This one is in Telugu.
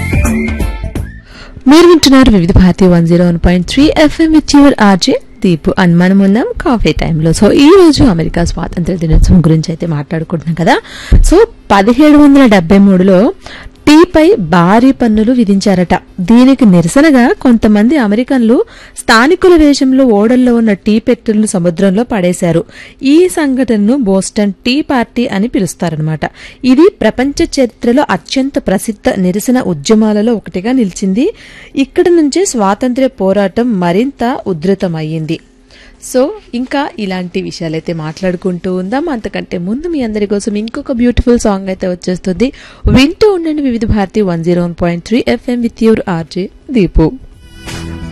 మీరు వింటున్నారు Vividha Bharati one zero one point three FM with your RJ Deepu అని మనం ఉన్నాం కాఫీ టైంలో సో ఈ రోజు అమెరికా స్వాతంత్ర దినోత్సవం గురించి అయితే మాట్లాడుకుంటున్నాం కదా సో పదిహేడు వందల డెబ్బై మూడులో టీపై భారీ పన్నులు విధించారట దీనికి నిరసనగా కొంతమంది అమెరికన్లు స్థానికుల వేషంలో ఓడల్లో ఉన్న టీ పెట్టెలను సముద్రంలో పడేశారు ఈ సంఘటనను బోస్టన్ టీ పార్టీ అని పిలుస్తారనమాట ఇది ప్రపంచ చరిత్రలో అత్యంత ప్రసిద్ధ నిరసన ఉద్యమాలలో ఒకటిగా నిలిచింది ఇక్కడ నుంచే స్వాతంత్ర్య పోరాటం మరింత ఉధృతమయ్యింది సో ఇంకా ఇలాంటి విషయాలైతే మాట్లాడుకుంటూ ఉందాం అంతకంటే ముందు మీ అందరి కోసం ఇంకొక బ్యూటిఫుల్ సాంగ్ అయితే వచ్చేస్తుంది వింటూ ఉండండి Vividha Bharati one zero one point three FM with your RJ Deepu